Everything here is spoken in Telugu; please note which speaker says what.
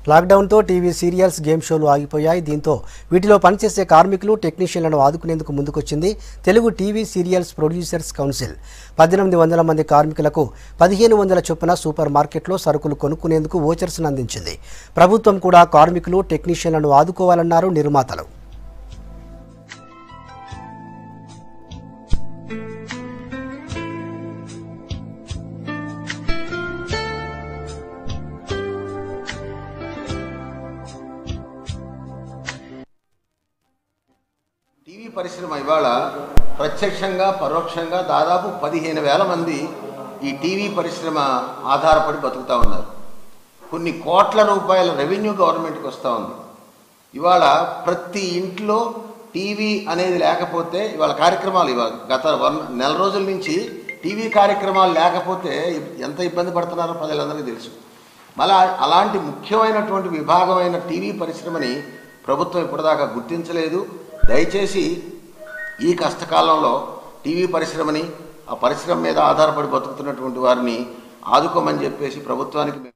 Speaker 1: లాక్డౌన్తో టీవీ సీరియల్స్ గేమ్ షోలు ఆగిపోయాయి దీంతో వీటిలో పనిచేసే కార్మికులు టెక్నీషియన్లను ఆదుకునేందుకు ముందుకొచ్చింది Telugu TV serials producers council పద్దెనిమిది వందల మంది కార్మికులకు పదిహేను వందల చొప్పున సూపర్ మార్కెట్లో సరుకులు కొనుక్కునేందుకు ఓచర్స్ను అందించింది ప్రభుత్వం కూడా కార్మికులు టెక్నీషియన్లను ఆదుకోవాలన్నారు నిర్మాతలు
Speaker 2: టీవీ పరిశ్రమ ఇవాళ ప్రత్యక్షంగా పరోక్షంగా దాదాపు పదిహేను వేల మంది ఈ టీవీ పరిశ్రమ ఆధారపడి బతుకుతూ ఉన్నారు కొన్ని కోట్ల రూపాయల రెవెన్యూ గవర్నమెంట్కి వస్తూ ఉంది ఇవాళ ప్రతి ఇంట్లో టీవీ అనేది లేకపోతే ఇవాళ కార్యక్రమాలు ఇవాళ గత వన్ నెల రోజుల నుంచి టీవీ కార్యక్రమాలు లేకపోతే ఎంత ఇబ్బంది పడుతున్నారో ప్రజలందరికీ తెలుసు మళ్ళా అలాంటి ముఖ్యమైనటువంటి విభాగమైన టీవీ పరిశ్రమని ప్రభుత్వం ఇప్పటిదాకా గుర్తించలేదు దయచేసి ఈ కష్టకాలంలో టీవీ పరిశ్రమని ఆ పరిశ్రమ మీద ఆధారపడి బతుకుతున్నటువంటి వారిని ఆదుకోమని చెప్పేసి ప్రభుత్వానికి మేము